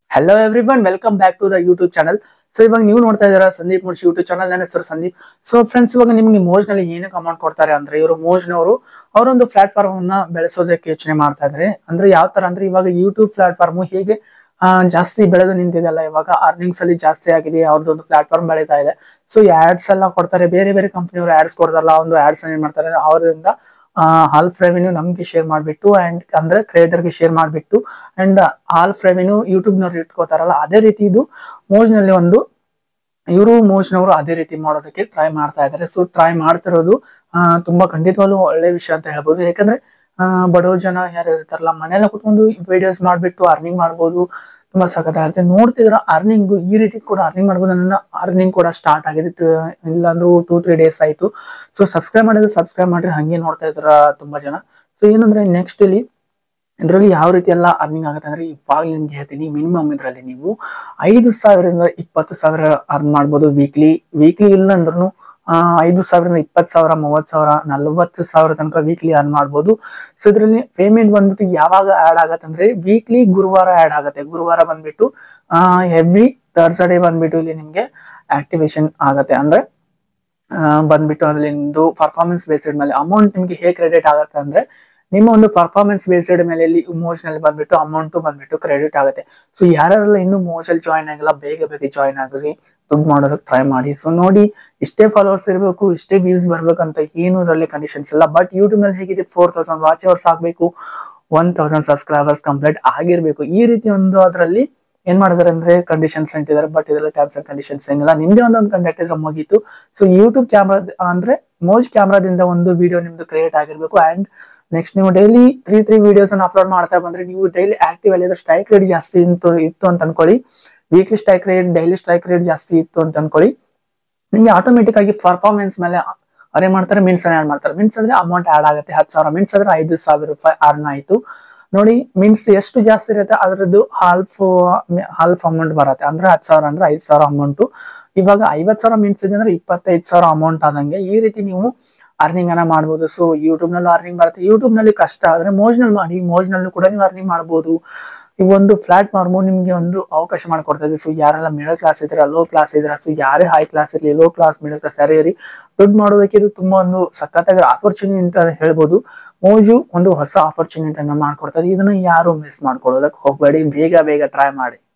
hello everyone welcome back to the YouTube channel so ಇವಾಗ ನೀವು ನೋಡ್ತಾ ಇದ್ದೀರಾ ಸಂದೀಪ್ ಮುಡ್ಸಿ ಯೂಟ್ಯೂಬ್ ಚಾನಲ್ ನನ್ನ ಹೆಸರು ಸಂದೀಪ್ ಸೊ ಫ್ರೆಂಡ್ಸ್ ಇವಾಗ ನಿಮ್ಗೆ ಮೋಜ್ ನಲ್ಲಿ ಏನಕ್ಕೆ ಅಮೌಂಟ್ ಕೊಡ್ತಾರೆ ಅಂದ್ರೆ ಇವರು ಮೋಜ್ನವರು ಅವರೊಂದು ಪ್ಲಾಟ್ಫಾರ್ಮ್ ಅನ್ನ ಬೆಳೆಸೋದಕ್ಕೆ ಯೋಚನೆ ಮಾಡ್ತಾ ಇದ್ದಾರೆ ಅಂದ್ರೆ ಯಾವ ತರ ಅಂದ್ರೆ ಇವಾಗ ಯೂಟ್ಯೂಬ್ ಪ್ಲಾಟ್ಫಾರ್ಮ್ ಹೇಗೆ ಆ, ಜಾಸ್ತಿ ಬೆಳೆದು ನಿಂತಿದೆಲ್ಲ ಇವಾಗ ಅರ್ನಿಂಗ್ಸ್ ಅಲ್ಲಿ ಜಾಸ್ತಿ ಆಗಿದೆ ಅವ್ರದ್ದೊಂದು ಪ್ಲಾಟ್ಫಾರ್ಮ್ ಬೆಳೀತಾ ಇದೆ ಸೊ ಈ ಆಡ್ಸ್ ಎಲ್ಲ ಕೊಡ್ತಾರೆ ಬೇರೆ ಬೇರೆ ಕಂಪ್ನಿಯವರು ಆಡ್ಸ್ ಕೊಡ್ತಾರಲ್ಲ ಒಂದು ಆಡ್ಸ್ ಏನ್ ಮಾಡ್ತಾರೆ ಅವರಿಂದ ಹಾಲ್ಫ್ ರೆವೆನ್ಯೂ ನಮ್ಗೆ ಶೇರ್ ಮಾಡ್ಬಿಟ್ಟು ಅಂಡ್ ಅಂದ್ರೆ ಕ್ರಿಯೇಟರ್ಗೆ ಶೇರ್ ಮಾಡ್ಬಿಟ್ಟು ಅಂಡ್ ಹಾಲ್ಫ್ ರೆವೆನ್ಯೂ ಯೂಟ್ಯೂಬ್ನವ್ರು ಇಟ್ಕೋತಾರಲ್ಲ ಅದೇ ರೀತಿ ಇದು ಮೋಜ್ನಲ್ಲಿ ಒಂದು ಇವರು ಮೋಜ್ನವರು ಅದೇ ರೀತಿ ಮಾಡೋದಕ್ಕೆ ಟ್ರೈ ಮಾಡ್ತಾ ಇದ್ದಾರೆ ಸೊ ಟ್ರೈ ಮಾಡ್ತಿರೋದು ಆ, ತುಂಬಾ ಖಂಡಿತವಾಗ್ಲೂ ಒಳ್ಳೆ ವಿಷಯ ಅಂತ ಹೇಳ್ಬೋದು ಯಾಕಂದ್ರೆ ಆ, ಬಡವ ಜನ ಯಾರು ಇರ್ತಾರಲ್ಲ ಮನೆಯಲ್ಲ ಕುತ್ಕೊಂಡು ವಿಡಿಯೋಸ್ ಮಾಡ್ಬಿಟ್ಟು ಅರ್ನಿಂಗ್ ಮಾಡ್ಬೋದು ತುಂಬಾ ಸಖತ್ತಾಗಿರುತ್ತೆ ನೋಡ್ತಿದ್ರ ಅರ್ನಿಂಗ್ ಈ ರೀತಿ ಕೂಡ ಅರ್ನಿಂಗ್ ಮಾಡ್ಬೋದು ನನ್ನ ಅರ್ನಿಂಗ್ ಕೂಡ ಸ್ಟಾರ್ಟ್ ಆಗಿದೆ ತ- ಇಲ್ಲಾಂದ್ರೂ ಟೂ ತ್ರೀ ಡೇಸ್ ಆಯ್ತು ಸೊ ಸಬ್ಸ್ಕ್ರೈಬ್ ಮಾಡಿದ್ರೆ ಸಬ್ಸ್ಕ್ರೈಬ್ ಮಾಡ್ರಿ ಹಂಗೆ ನೋಡ್ತಾ ಇದ್ರ ತುಂಬಾ ಜನ ಸೊ ಏನಂದ್ರೆ ನೆಕ್ಸ್ಟ್ ಇಲ್ಲಿ ಇದರಲ್ಲಿ ಯಾವ ರೀತಿ ಎಲ್ಲ ಅರ್ನಿಂಗ್ ಆಗುತ್ತೆ ಅಂದ್ರೆ ಇವಾಗ ನಿಮ್ಗೆ ಹೇಳ್ತೀನಿ ಮಿನಿಮಮ್ ಇದರಲ್ಲಿ ನೀವು ಐದು ಸಾವಿರದಿಂದ ಇಪ್ಪತ್ತು ಸಾವಿರ ಅರ್ನ್ ಮಾಡ್ಬೋದು ವೀಕ್ಲಿ ವೀಕ್ಲಿ ಇಲ್ಲ ಅಂದ್ರೂ ಐದು ಸಾವಿರದಿಂದ ಇಪ್ಪತ್ತು ಸಾವಿರ ಮೂವತ್ತು ಸಾವಿರ ನಲವತ್ತು ಸಾವಿರ ತನಕ ವೀಕ್ಲಿ ಅರ್ನ್ ಮಾಡ್ಬೋದು ಸೊ ಇದರಲ್ಲಿ ಪೇಮೆಂಟ್ ಬಂದ್ಬಿಟ್ಟು ಯಾವಾಗ ಆಡ್ ಆಗತ್ತೆ ಅಂದ್ರೆ ವೀಕ್ಲಿ ಗುರುವಾರ ಆಡ್ ಆಗುತ್ತೆ ಗುರುವಾರ ಬಂದ್ಬಿಟ್ಟು ಎವ್ರಿ ಥರ್ಸ್ಡೇ ಬಂದ್ಬಿಟ್ಟು ಇಲ್ಲಿ ನಿಮ್ಗೆ ಆಕ್ಟಿವೇಶನ್ ಆಗತ್ತೆ ಅಂದ್ರೆ ಆ, ಬಂದ್ಬಿಟ್ಟು ಅದ್ರಲ್ಲಿ ನಿಮ್ದು ಪರ್ಫಾರ್ಮೆನ್ಸ್ ಬೇಸ್ಡ್ ಮೇಲೆ ಅಮೌಂಟ್ ನಿಮ್ಗೆ ಹೇಗೆ ಕ್ರೆಡಿಟ್ ಆಗುತ್ತೆ ಅಂದ್ರೆ ನಿಮ್ಮ ಒಂದು ಪರ್ಫಾರ್ಮೆನ್ಸ್ ಬೇಸ್ಡ್ ಮೇಲೆ ಇಲ್ಲಿ ಇಮೋಷನಲ್ ಬಂದ್ಬಿಟ್ಟು ಅಮೌಂಟ್ ಬಂದ್ಬಿಟ್ಟು ಕ್ರೆಡಿಟ್ ಆಗುತ್ತೆ ಸೊ ಯಾರೆಲ್ಲ ಇನ್ನೂ ಮೋಜಲ್ ಜಾಯಿನ್ ಆಗಿಲ್ಲ ಬೇಗ ಬೇಗ ಜಾಯಿನ್ ಆಗ್ರಿ ದುಡ್ಡು ಮಾಡೋದಕ್ಕೆ ಟ್ರೈ ಮಾಡಿ ಸೊ ನೋಡಿ ಇಷ್ಟೇ ಫಾಲೋವರ್ಸ್ ಇರಬೇಕು ಇಷ್ಟೇ ವ್ಯೂಸ್ ಬರ್ಬೇಕಂತ ಏನು ಇದರಲ್ಲಿ ಕಂಡೀಷನ್ಸ್ ಇಲ್ಲ ಬಟ್ ಯೂಟ್ಯೂಬ್ ನಲ್ಲಿ ಹೇಗಿದೆ ಫೋರ್ ತೌಸಂಡ್ ವಾಚ್ ಅವರ್ಸ್ ಆಗ್ಬೇಕು ಒನ್ ತೌಸಂಡ್ ಸಬ್ಸ್ಕ್ರೈಬರ್ಸ್ ಕಂಪ್ಲೀಟ್ ಆಗಿರ್ಬೇಕು ಈ ರೀತಿ ಒಂದು ಅದರಲ್ಲಿ ಏನ್ ಮಾಡಿದಾರೆ ಅಂದ್ರೆ ಕಂಡೀಷನ್ಸ್ ಅಂಟಿದ್ದಾರೆ ಬಟ್ ಇದೆಲ್ಲ ಟರ್ಮ್ಸ್ ಅಂಡ್ ಕಂಡೀಷನ್ಸ್ ಏನಿಲ್ಲ ನಿಮ್ದೇ ಒಂದೊಂದು ಕಂಡಕ್ಟ್ ಇದ್ರೆ ಮುಗೀತು ಸೊ ಯೂಟ್ಯೂಬ್ ಕ್ಯಾಮ್ರಾ ಅಂದ್ರೆ ಮೋಜ್ ಕ್ಯಾಮ್ರಾದಿಂದ ಒಂದು ವಿಡಿಯೋ ನಿಮ್ದು ಕ್ರಿಯೇಟ್ ಆಗಿರ್ಬೇಕು ಅಂಡ್ ನೆಕ್ಸ್ಟ್ ನೀವು ಡೈಲಿ ತ್ರೀ ತ್ರೀ ವಿಡಿಯೋಸ್ ಅನ್ನು ಅಪ್ಲೋಡ್ ಮಾಡ್ತಾ ಬಂದ್ರೆ ನೀವು ಡೈಲಿ ಆಕ್ಟಿವ್ ಅಲ್ಲಿ ಸ್ಟ್ರೈಕ್ ರೇಟ್ ಜಾಸ್ತಿ ಇತ್ತು ಇತ್ತು ಅಂತ ಅನ್ಕೊಳ್ಳಿ weekly strike rate daily strike rate ಜಾಸ್ತಿ ಇತ್ತು ಅಂತ ಅನ್ಕೊಳ್ಳಿ ನಿಮ್ಗೆ ಆಟೋಮೆಟಿಕ್ ಆಗಿ ಪರ್ಫಾರ್ಮೆನ್ಸ್ ಮೇಲೆ ಅವ್ರು ಏನ್ ಮಾಡ್ತಾರೆ ಮಿನ್ಸ್ ಆಡ್ ಮಾಡ್ತಾರೆ ಮಿನ್ಸ್ ಅಂದ್ರೆ ಅಮೌಂಟ್ ಆಡ್ ಆಗುತ್ತೆ ಹತ್ತು ಸಾವಿರ ಮಿನ್ಸ್ ಅಂದ್ರೆ ಐದು ಸಾವಿರ ರೂಪಾಯಿ ಅರ್ನ್ ಆಯ್ತು ನೋಡಿ ಮೀನ್ಸ್ ಎಷ್ಟು ಜಾಸ್ತಿ ಇರುತ್ತೆ ಅದರದ್ದು ಹಾಲ್ಫ್ ಹಾಲ್ಫ್ ಅಮೌಂಟ್ ಬರುತ್ತೆ ಅಂದ್ರೆ ಹತ್ತು ಸಾವಿರ ಅಂದ್ರೆ ಐದು ಸಾವಿರ ಅಮೌಂಟ್ ಇವಾಗ ಐವತ್ ಸಾವಿರ ಮೀನ್ಸ್ ಇದೆ ಅಂದ್ರೆ ಇಪ್ಪತ್ತೈದು ಸಾವಿರ ಅಮೌಂಟ್ ಆದಂಗೆ ಈ ರೀತಿ ನೀವು ಅರ್ನಿಂಗ್ ಅನ್ನ ಮಾಡ್ಬೋದು ಸೊ ಯೂಟ್ಯೂಬ್ ನಲ್ಲಿ ಅರ್ನಿಂಗ್ ಬರುತ್ತೆ ಯೂಟ್ಯೂಬ್ ನಲ್ಲಿ ಕಷ್ಟ ಆದ್ರೆ ಮೋಜ್ ನಲ್ಲಿ ಮಾಡಿ ಮೋಜ್ ನಲ್ಲೂ ಕೂಡ ನೀವು ಅರ್ನಿಂಗ್ ಮಾಡ್ಬೋದು ಈ ಒಂದು ಪ್ಲಾಟ್ಫಾರ್ಮ್ ನಿಮ್ಗೆ ಒಂದು ಅವಕಾಶ ಮಾಡಿಕೊಡ್ತಾ ಇದೆ ಸೊ ಯಾರೆಲ್ಲ ಮಿಡಲ್ ಕ್ಲಾಸ್ ಇದ್ರೆ ಲೋ ಕ್ಲಾಸ್ ಇದ್ರೆ ಸೊ ಯಾರೇ ಹೈ ಕ್ಲಾಸ್ ಇರಲಿ ಲೋ ಕ್ಲಾಸ್ ಮಿಡಲ್ ಕ್ಲಾಸ್ ಯಾರೇ ಇರಿ ದುಡ್ಡು ಮಾಡೋದಕ್ಕೆ ಇದು ತುಂಬಾ ಒಂದು ಸಖತ್ತಾಗಿ ಆಪರ್ಚುನಿಟಿ ಅಂತ ಹೇಳ್ಬೋದು ಮೋಜು ಒಂದು ಹೊಸ ಆಪರ್ಚುನಿಟಿ ಅನ್ನ ಮಾಡ್ಕೊಡ್ತದೆ ಇದನ್ನ ಯಾರು ಮಿಸ್ ಮಾಡ್ಕೊಳ್ಳೋದಕ್ಕೆ ಹೋಗ್ಬೇಡಿ ಬೇಗ ಬೇಗ ಟ್ರೈ ಮಾಡಿ